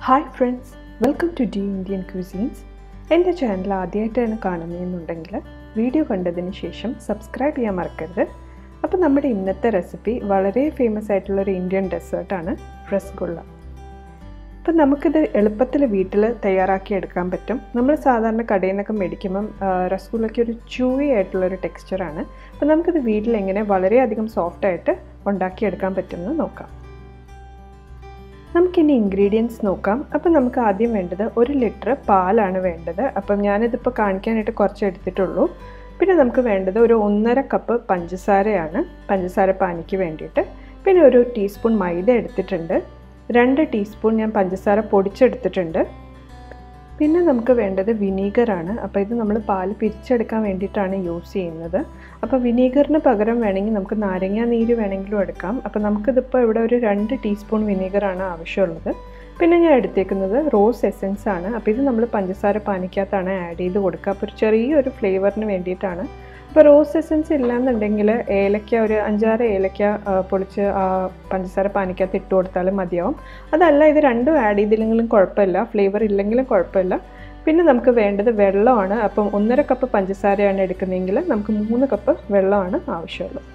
hi friends welcome to the Indian cuisines എൻ്റെ channel ആദ്യമായിട്ടാണ് കാണുന്നതെന്നുണ്ടെങ്കിൽ വീഡിയോ കണ്ടതിന് ശേഷം സബ്സ്ക്രൈബ് ചെയ്യാൻ മറക്കരുത് അപ്പോൾ നമ്മുടെ ഇന്നത്തെ റെസിപ്പി വളരെ ഫേമസ് ആയിട്ടുള്ള ഒരു ഇന്ത്യൻ ഡെസേർട്ടാണ് റസ്ഗുള്ള അപ്പം നമുക്കിത് എളുപ്പത്തിൽ വീട്ടിൽ തയ്യാറാക്കി എടുക്കാൻ പറ്റും നമ്മൾ സാധാരണ കടയിൽ നിന്നൊക്കെ മേടിക്കുമ്പം റസ്ഗുള്ളയ്ക്ക് ഒരു ചൂവി ആയിട്ടുള്ളൊരു ടെക്സ്ചറാണ് അപ്പം നമുക്കിത് വീട്ടിൽ എങ്ങനെ വളരെയധികം സോഫ്റ്റായിട്ട് ഉണ്ടാക്കിയെടുക്കാൻ പറ്റുമെന്ന് നോക്കാം നമുക്കിനി ഇൻഗ്രീഡിയൻസ് നോക്കാം അപ്പം നമുക്ക് ആദ്യം വേണ്ടത് ഒരു ലിറ്റർ പാലാണ് വേണ്ടത് അപ്പം ഞാനിതിപ്പോൾ കാണിക്കാനായിട്ട് കുറച്ച് എടുത്തിട്ടുള്ളൂ പിന്നെ നമുക്ക് വേണ്ടത് ഒരു ഒന്നര കപ്പ് പഞ്ചസാരയാണ് പഞ്ചസാര പാനിക്ക് വേണ്ടിയിട്ട് പിന്നെ ഒരു ടീസ്പൂൺ മൈദ എടുത്തിട്ടുണ്ട് രണ്ട് ടീസ്പൂൺ ഞാൻ പഞ്ചസാര പൊടിച്ചെടുത്തിട്ടുണ്ട് പിന്നെ നമുക്ക് വേണ്ടത് വിനീഗറാണ് അപ്പോൾ ഇത് നമ്മൾ പാല് പിരിച്ചെടുക്കാൻ വേണ്ടിയിട്ടാണ് യൂസ് ചെയ്യുന്നത് അപ്പോൾ വിനീഗറിന് പകരം വേണമെങ്കിൽ നമുക്ക് നാരങ്ങ നീര് വേണമെങ്കിലും എടുക്കാം അപ്പോൾ നമുക്കിതിപ്പോൾ ഇവിടെ ഒരു രണ്ട് ടീസ്പൂൺ വിനീഗറാണ് ആവശ്യമുള്ളത് പിന്നെ ഞാൻ എടുത്തേക്കുന്നത് റോസ് എസെൻസ് ആണ് അപ്പോൾ ഇത് നമ്മൾ പഞ്ചസാര പാനിക്കകത്താണ് ആഡ് ചെയ്ത് കൊടുക്കുക അപ്പോൾ ഒരു ചെറിയൊരു ഫ്ലേവറിന് വേണ്ടിയിട്ടാണ് ഇപ്പോൾ റോസ് എസെൻസ് ഇല്ലാന്നുണ്ടെങ്കിൽ ഏലക്ക ഒരു അഞ്ചാറ് ഏലക്ക പൊളിച്ച് പഞ്ചസാര പാനിക്കകത്ത് ഇട്ട് കൊടുത്താലും മതിയാവും അതല്ല ഇത് രണ്ടും ആഡ് ചെയ്തില്ലെങ്കിലും കുഴപ്പമില്ല ഫ്ലേവർ ഇല്ലെങ്കിലും കുഴപ്പമില്ല പിന്നെ നമുക്ക് വേണ്ടത് വെള്ളമാണ് അപ്പം ഒന്നര കപ്പ് പഞ്ചസാരയാണ് എടുക്കുന്നതെങ്കിൽ നമുക്ക് മൂന്ന് കപ്പ് വെള്ളമാണ് ആവശ്യമുള്ളത്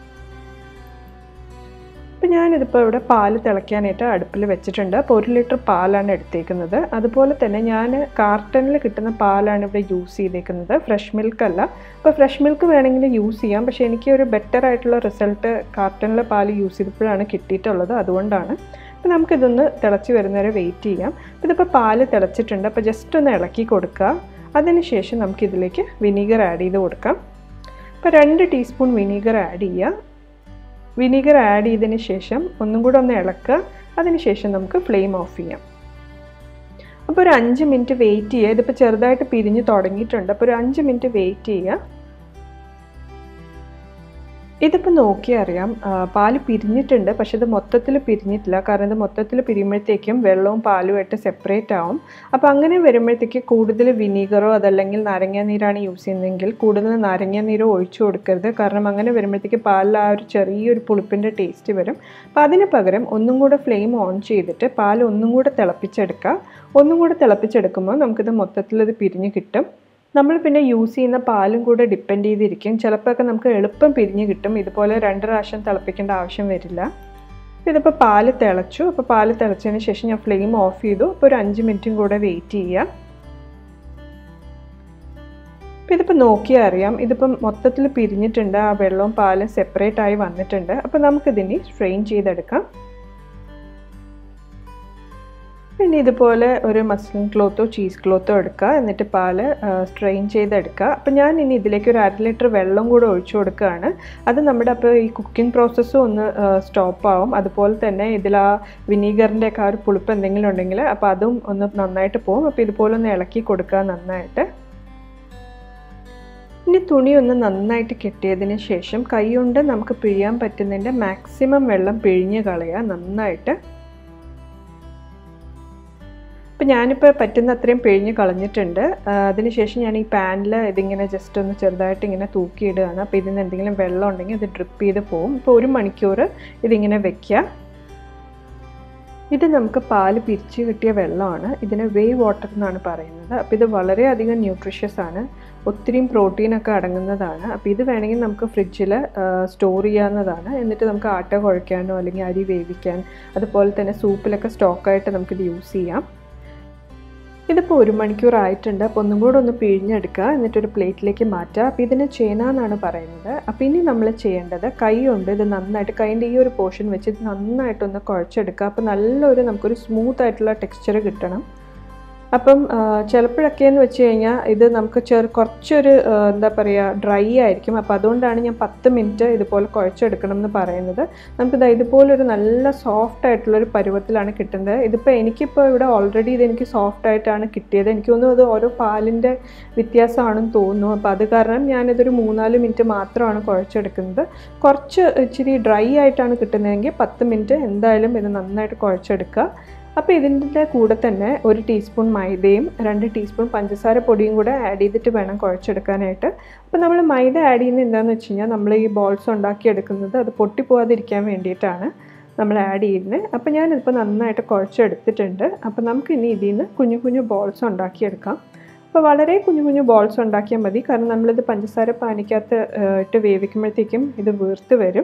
അപ്പോൾ ഞാനിതിപ്പോൾ ഇവിടെ പാല് തിളയ്ക്കാനായിട്ട് അടുപ്പിൽ വെച്ചിട്ടുണ്ട് അപ്പോൾ ഒരു ലിറ്റർ പാലാണ് എടുത്തേക്കുന്നത് അതുപോലെ തന്നെ ഞാൻ കാർട്ടണിൽ കിട്ടുന്ന പാലാണ് ഇവിടെ യൂസ് ചെയ്തേക്കുന്നത് ഫ്രഷ് മിൽക്ക് അല്ല അപ്പോൾ ഫ്രഷ് മിൽക്ക് വേണമെങ്കിൽ യൂസ് ചെയ്യാം പക്ഷേ എനിക്ക് ഒരു ബെറ്റർ ആയിട്ടുള്ള റിസൾട്ട് കാർട്ടണിലെ പാൽ യൂസ് ചെയ്തപ്പോഴാണ് കിട്ടിയിട്ടുള്ളത് അതുകൊണ്ടാണ് അപ്പോൾ നമുക്കിതൊന്ന് തിളച്ച് വരുന്നവരെ വെയിറ്റ് ചെയ്യാം അപ്പോൾ ഇതിപ്പോൾ പാല് തിളച്ചിട്ടുണ്ട് അപ്പോൾ ജസ്റ്റ് ഒന്ന് ഇളക്കി കൊടുക്കുക അതിനുശേഷം നമുക്കിതിലേക്ക് വിനീഗർ ആഡ് ചെയ്ത് കൊടുക്കാം അപ്പോൾ രണ്ട് ടീസ്പൂൺ വിനീഗർ ആഡ് ചെയ്യുക വിനീഗർ ആഡ് ചെയ്തതിന് ശേഷം ഒന്നും കൂടെ ഒന്ന് ഇളക്കുക അതിനുശേഷം നമുക്ക് ഫ്ലെയിം ഓഫ് ചെയ്യാം അപ്പോൾ ഒരു അഞ്ച് മിനിറ്റ് വെയിറ്റ് ചെയ്യുക ഇതിപ്പോൾ ചെറുതായിട്ട് പിരിഞ്ഞ് തുടങ്ങിയിട്ടുണ്ട് അപ്പോൾ ഒരു അഞ്ച് മിനിറ്റ് വെയിറ്റ് ചെയ്യുക ഇതിപ്പോൾ നോക്കിയാൽ അറിയാം പാല് പിരിഞ്ഞിട്ടുണ്ട് പക്ഷെ ഇത് മൊത്തത്തിൽ പിരിഞ്ഞിട്ടില്ല കാരണം ഇത് മൊത്തത്തിൽ പിരിയുമ്പോഴത്തേക്കും വെള്ളവും പാലുമായിട്ട് സെപ്പറേറ്റ് ആവും അപ്പോൾ അങ്ങനെ വരുമ്പോഴത്തേക്ക് കൂടുതൽ വിനീഗറോ അതല്ലെങ്കിൽ നാരങ്ങ നീരാണ് യൂസ് ചെയ്യുന്നതെങ്കിൽ കൂടുതൽ നാരങ്ങ നീരോ ഒഴിച്ചു കൊടുക്കരുത് കാരണം അങ്ങനെ വരുമ്പോഴത്തേക്ക് പാലിൽ ആ ഒരു ചെറിയൊരു പുളിപ്പിൻ്റെ ടേസ്റ്റ് വരും അപ്പോൾ അതിന് പകരം ഒന്നും കൂടെ ഫ്ലെയിം ഓൺ ചെയ്തിട്ട് പാൽ ഒന്നും കൂടെ തിളപ്പിച്ചെടുക്കുക ഒന്നും കൂടെ തിളപ്പിച്ചെടുക്കുമ്പോൾ നമുക്കിത് മൊത്തത്തിൽ ഇത് പിരിഞ്ഞ് കിട്ടും നമ്മൾ പിന്നെ യൂസ് ചെയ്യുന്ന പാലും കൂടെ ഡിപ്പെൻഡ് ചെയ്തിരിക്കും ചിലപ്പോഴൊക്കെ നമുക്ക് എളുപ്പം പിരിഞ്ഞ് കിട്ടും ഇതുപോലെ രണ്ട് പ്രാവശ്യം തിളപ്പിക്കേണ്ട ആവശ്യം വരില്ല ഇതിപ്പോൾ പാല് തിളച്ചു അപ്പോൾ പാല് തിളച്ചതിന് ശേഷം ഞാൻ ഫ്ലെയിം ഓഫ് ചെയ്തു അപ്പോൾ ഒരു അഞ്ച് മിനിറ്റും കൂടെ വെയിറ്റ് ചെയ്യുക അപ്പോൾ ഇതിപ്പോൾ നോക്കിയാൽ അറിയാം ഇതിപ്പം മൊത്തത്തിൽ പിരിഞ്ഞിട്ടുണ്ട് ആ വെള്ളവും പാലും സെപ്പറേറ്റ് ആയി വന്നിട്ടുണ്ട് അപ്പോൾ നമുക്കിതിനി സ്ട്രെയിൻ ചെയ്തെടുക്കാം പിന്നെ ഇതുപോലെ ഒരു മസ്ലിൻ ക്ലോത്തോ ചീസ് ക്ലോത്തോ എടുക്കുക എന്നിട്ട് പാല് സ്ട്രെയിൻ ചെയ്തെടുക്കുക അപ്പോൾ ഞാൻ ഇനി ഇതിലേക്ക് ഒരു അര ലിറ്റർ വെള്ളം കൂടെ ഒഴിച്ചു കൊടുക്കുകയാണ് അത് നമ്മുടെ അപ്പോൾ ഈ കുക്കിംഗ് പ്രോസസ്സും ഒന്ന് സ്റ്റോപ്പ് ആവും അതുപോലെ തന്നെ ഇതിൽ ആ വിനീഗറിൻ്റെ ഒക്കെ ആ ഒരു പുളിപ്പ് എന്തെങ്കിലും ഉണ്ടെങ്കിൽ അപ്പോൾ അതും ഒന്ന് നന്നായിട്ട് പോകും അപ്പോൾ ഇതുപോലെ ഒന്ന് ഇളക്കി കൊടുക്കുക നന്നായിട്ട് ഇനി തുണി ഒന്ന് നന്നായിട്ട് കെട്ടിയതിന് ശേഷം കൈ കൊണ്ട് നമുക്ക് പിഴിയാൻ പറ്റുന്നതിൻ്റെ മാക്സിമം വെള്ളം പിഴിഞ്ഞ് കളയുക നന്നായിട്ട് അപ്പം ഞാനിപ്പോൾ പറ്റുന്ന അത്രയും പിഴിഞ്ഞ് കളഞ്ഞിട്ടുണ്ട് അതിനുശേഷം ഞാൻ ഈ പാനിൽ ഇതിങ്ങനെ ജസ്റ്റ് ഒന്ന് ചെറുതായിട്ട് ഇങ്ങനെ തൂക്കിയിടുകയാണ് അപ്പോൾ ഇതിന് എന്തെങ്കിലും വെള്ളം ഉണ്ടെങ്കിൽ അത് ഡ്രിപ്പ് ചെയ്ത് പോകും ഇപ്പോൾ ഒരു മണിക്കൂർ ഇതിങ്ങനെ വെക്കുക ഇത് നമുക്ക് പാല് പിരിച്ച് കിട്ടിയ വെള്ളമാണ് ഇതിന് വേ വാട്ടർ എന്നാണ് പറയുന്നത് അപ്പോൾ ഇത് വളരെയധികം ന്യൂട്രീഷ്യസ് ആണ് ഒത്തിരിയും പ്രോട്ടീനൊക്കെ അടങ്ങുന്നതാണ് അപ്പോൾ ഇത് വേണമെങ്കിൽ നമുക്ക് ഫ്രിഡ്ജിൽ സ്റ്റോർ ചെയ്യാവുന്നതാണ് എന്നിട്ട് നമുക്ക് ആട്ട കുഴയ്ക്കാനോ അല്ലെങ്കിൽ അരി വേവിക്കാൻ അതുപോലെ തന്നെ സൂപ്പിലൊക്കെ സ്റ്റോക്കായിട്ട് നമുക്കിത് യൂസ് ചെയ്യാം ഇതിപ്പോൾ ഒരു മണിക്കൂർ ആയിട്ടുണ്ട് അപ്പോൾ ഒന്നും കൂടെ ഒന്ന് പിഴിഞ്ഞെടുക്കുക എന്നിട്ടൊരു പ്ലേറ്റിലേക്ക് മാറ്റുക അപ്പോൾ ഇതിന് ചേന എന്നാണ് പറയുന്നത് അപ്പോൾ ഇനി നമ്മൾ ചെയ്യേണ്ടത് കൈ കൊണ്ട് ഇത് നന്നായിട്ട് കൈൻ്റെ ഈ ഒരു പോർഷൻ വെച്ച് ഇത് നന്നായിട്ടൊന്ന് കുഴച്ചെടുക്കുക അപ്പോൾ നല്ലൊരു നമുക്കൊരു സ്മൂത്ത് ആയിട്ടുള്ള ടെക്സ്ചർ കിട്ടണം അപ്പം ചിലപ്പോഴൊക്കെ എന്ന് വെച്ച് കഴിഞ്ഞാൽ ഇത് നമുക്ക് ചെറു കുറച്ചൊരു എന്താ പറയുക ഡ്രൈ ആയിരിക്കും അപ്പോൾ അതുകൊണ്ടാണ് ഞാൻ പത്ത് മിനിറ്റ് ഇതുപോലെ കുഴച്ചെടുക്കണം എന്ന് പറയുന്നത് നമുക്കിത് ഇതുപോലൊരു നല്ല സോഫ്റ്റ് ആയിട്ടുള്ളൊരു പരുവത്തിലാണ് കിട്ടുന്നത് ഇതിപ്പോൾ എനിക്കിപ്പോൾ ഇവിടെ ഓൾറെഡി ഇത് എനിക്ക് സോഫ്റ്റ് ആയിട്ടാണ് കിട്ടിയത് എനിക്ക് തോന്നുന്നു അത് ഓരോ പാലിൻ്റെ വ്യത്യാസമാണെന്ന് തോന്നുന്നു അപ്പോൾ അത് കാരണം ഞാനിതൊരു മൂന്നാല് മിനിറ്റ് മാത്രമാണ് കുഴച്ചെടുക്കുന്നത് കുറച്ച് ഇച്ചിരി ഡ്രൈ ആയിട്ടാണ് കിട്ടുന്നതെങ്കിൽ പത്ത് മിനിറ്റ് എന്തായാലും ഇത് നന്നായിട്ട് കുഴച്ചെടുക്കുക അപ്പോൾ ഇതിൻ്റെ കൂടെ തന്നെ ഒരു ടീസ്പൂൺ മൈദയും രണ്ട് ടീസ്പൂൺ പഞ്ചസാര പൊടിയും കൂടെ ആഡ് ചെയ്തിട്ട് വേണം കുഴച്ചെടുക്കാനായിട്ട് അപ്പോൾ നമ്മൾ മൈദ ആഡ് ചെയ്യുന്നത് എന്താണെന്ന് വെച്ച് കഴിഞ്ഞാൽ നമ്മൾ ഈ ബോൾസ് ഉണ്ടാക്കിയെടുക്കുന്നത് അത് പൊട്ടിപ്പോവാതിരിക്കാൻ വേണ്ടിയിട്ടാണ് നമ്മൾ ആഡ് ചെയ്യുന്നത് അപ്പോൾ ഞാനിപ്പോൾ നന്നായിട്ട് കുഴച്ചെടുത്തിട്ടുണ്ട് അപ്പോൾ നമുക്ക് ഇനി ഇതിൽ നിന്ന് കുഞ്ഞു കുഞ്ഞു ബോൾസ് ഉണ്ടാക്കിയെടുക്കാം അപ്പോൾ വളരെ കുഞ്ഞു കുഞ്ഞു ബോൾസ് ഉണ്ടാക്കിയാൽ മതി കാരണം നമ്മളിത് പഞ്ചസാര പാനിക്കകത്ത് ഇട്ട് വേവിക്കുമ്പോഴത്തേക്കും ഇത് വീർത്ത് വരും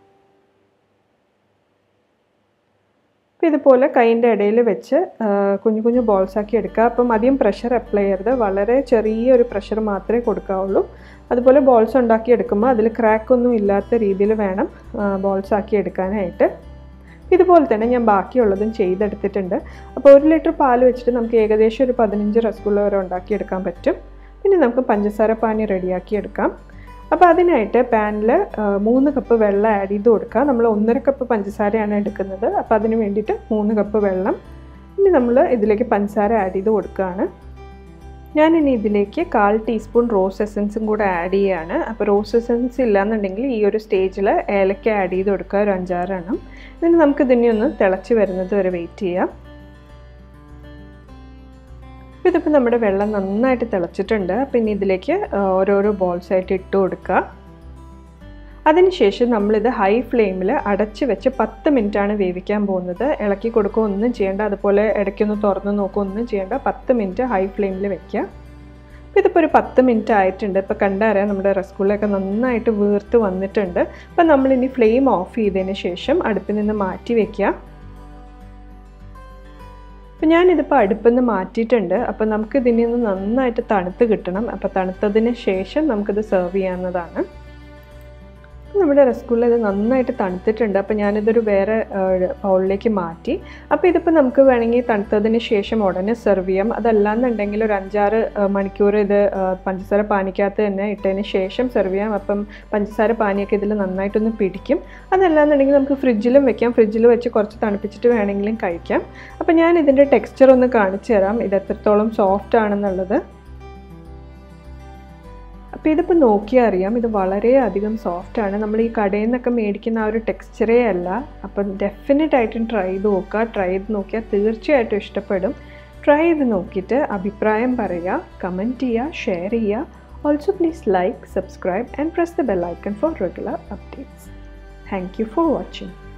അപ്പോൾ ഇതുപോലെ കൈൻ്റെ ഇടയിൽ വെച്ച് കുഞ്ഞു കുഞ്ഞു ബോൾസ് ആക്കി എടുക്കുക അപ്പം അധികം പ്രഷർ അപ്ലൈ ചെയ്യരുത് വളരെ ചെറിയൊരു പ്രഷർ മാത്രമേ കൊടുക്കാവുള്ളൂ അതുപോലെ ബോൾസ് ഉണ്ടാക്കി എടുക്കുമ്പോൾ അതിൽ ക്രാക്കൊന്നും ഇല്ലാത്ത രീതിയിൽ വേണം ബോൾസ് ആക്കി എടുക്കാനായിട്ട് ഇതുപോലെ തന്നെ ഞാൻ ബാക്കിയുള്ളതും ചെയ്തെടുത്തിട്ടുണ്ട് അപ്പോൾ ഒരു ലിറ്റർ പാൽ വെച്ചിട്ട് നമുക്ക് ഏകദേശം ഒരു പതിനഞ്ച് റസഗുള്ള വരെ ഉണ്ടാക്കിയെടുക്കാൻ പറ്റും പിന്നെ നമുക്ക് പഞ്ചസാര പാനി റെഡിയാക്കി എടുക്കാം അപ്പോൾ അതിനായിട്ട് പാനിൽ മൂന്ന് കപ്പ് വെള്ളം ആഡ് ചെയ്ത് കൊടുക്കുക നമ്മൾ ഒന്നര കപ്പ് പഞ്ചസാരയാണ് എടുക്കുന്നത് അപ്പോൾ അതിന് വേണ്ടിയിട്ട് മൂന്ന് കപ്പ് വെള്ളം ഇനി നമ്മൾ ഇതിലേക്ക് പഞ്ചസാര ആഡ് ചെയ്ത് കൊടുക്കുകയാണ് ഞാനിനി ഇതിലേക്ക് കാൽ ടീസ്പൂൺ റോസ് എസൻസും കൂടെ ആഡ് ചെയ്യുകയാണ് അപ്പോൾ റോസ് എസൻസ് ഇല്ലാന്നുണ്ടെങ്കിൽ ഈ ഒരു സ്റ്റേജിൽ ഏലക്ക ആഡ് ചെയ്ത് കൊടുക്കുക ഒരു അഞ്ചാറെണ്ണം എന്നിട്ട് നമുക്ക് ഇതിനെ ഒന്ന് തിളച്ച് വരുന്നത് വരെ വെയിറ്റ് ചെയ്യാം ഇതിപ്പോൾ നമ്മുടെ വെള്ളം നന്നായിട്ട് തിളച്ചിട്ടുണ്ട് പിന്നെ ഇതിലേക്ക് ഓരോരോ ബോൾസ് ആയിട്ട് ഇട്ട് കൊടുക്കുക അതിനുശേഷം നമ്മളിത് ഹൈ ഫ്ലെയിമിൽ അടച്ച് വെച്ച് പത്ത് മിനിറ്റാണ് വേവിക്കാൻ പോകുന്നത് ഇളക്കി കൊടുക്കുക ഒന്നും ചെയ്യേണ്ട അതുപോലെ ഇടയ്ക്കൊന്ന് തുറന്ന് നോക്കുക ഒന്നും ചെയ്യേണ്ട പത്ത് മിനിറ്റ് ഹൈ ഫ്ലെയിമിൽ വെക്കുക അപ്പോൾ ഇതിപ്പോൾ ഒരു പത്ത് മിനിറ്റ് ആയിട്ടുണ്ട് ഇപ്പോൾ കണ്ടറിയാം നമ്മുടെ റസ്കുള്ളൊക്കെ നന്നായിട്ട് വീർത്ത് വന്നിട്ടുണ്ട് അപ്പോൾ നമ്മളിനി ഫ്ലെയിം ഓഫ് ചെയ്തതിന് ശേഷം അടുപ്പിൽ നിന്ന് മാറ്റി വയ്ക്കുക അപ്പോൾ ഞാനിതിപ്പോൾ അടുപ്പിൽ നിന്ന് മാറ്റിയിട്ടുണ്ട് അപ്പോൾ നമുക്ക് ഇതിൽ നിന്ന് നന്നായിട്ട് തണുത്ത് കിട്ടണം അപ്പോൾ തണുത്തതിന് ശേഷം നമുക്കിത് സെർവ് ചെയ്യാവുന്നതാണ് നമ്മുടെ റസ്ഗുള്ള ഇത് നന്നായിട്ട് തണുത്തിട്ടുണ്ട് അപ്പോൾ ഞാനിതൊരു വേറെ ബൗളിലേക്ക് മാറ്റി അപ്പോൾ ഇതിപ്പോൾ നമുക്ക് വേണമെങ്കിൽ തണുത്തതിന് ശേഷം ഉടനെ സെർവ് ചെയ്യാം അതല്ലാന്നുണ്ടെങ്കിൽ ഒരു അഞ്ചാറ് മണിക്കൂർ ഇത് പഞ്ചസാര പാനിക്കകത്ത് തന്നെ ഇട്ടതിന് ശേഷം സെർവ് ചെയ്യാം അപ്പം പഞ്ചസാര പാനിയൊക്കെ ഇതിൽ നന്നായിട്ടൊന്ന് പിടിക്കും അതല്ലാന്നുണ്ടെങ്കിൽ നമുക്ക് ഫ്രിഡ്ജിലും വെക്കാം ഫ്രിഡ്ജിൽ വെച്ച് കുറച്ച് തണുപ്പിച്ചിട്ട് വേണമെങ്കിലും കഴിക്കാം അപ്പോൾ ഞാൻ ഇതിൻ്റെ ടെക്സ്ചർ ഒന്ന് കാണിച്ചു തരാം ഇത് എത്രത്തോളം സോഫ്റ്റ് ആണെന്നുള്ളത് അപ്പോൾ ഇതിപ്പോൾ നോക്കിയാൽ അറിയാം ഇത് വളരെയധികം സോഫ്റ്റാണ് നമ്മൾ ഈ കടയിൽ നിന്നൊക്കെ മേടിക്കുന്ന ആ ഒരു ടെക്സ്ചറേ അല്ല അപ്പം ഡെഫിനറ്റ് ആയിട്ടും ട്രൈ ചെയ്ത് നോക്കുക ട്രൈ ചെയ്ത് നോക്കിയാൽ തീർച്ചയായിട്ടും ഇഷ്ടപ്പെടും ട്രൈ ചെയ്ത് നോക്കിയിട്ട് അഭിപ്രായം പറയുക കമൻറ്റ് ചെയ്യുക ഷെയർ ചെയ്യുക also please like subscribe and press the bell icon for regular updates thank you for watching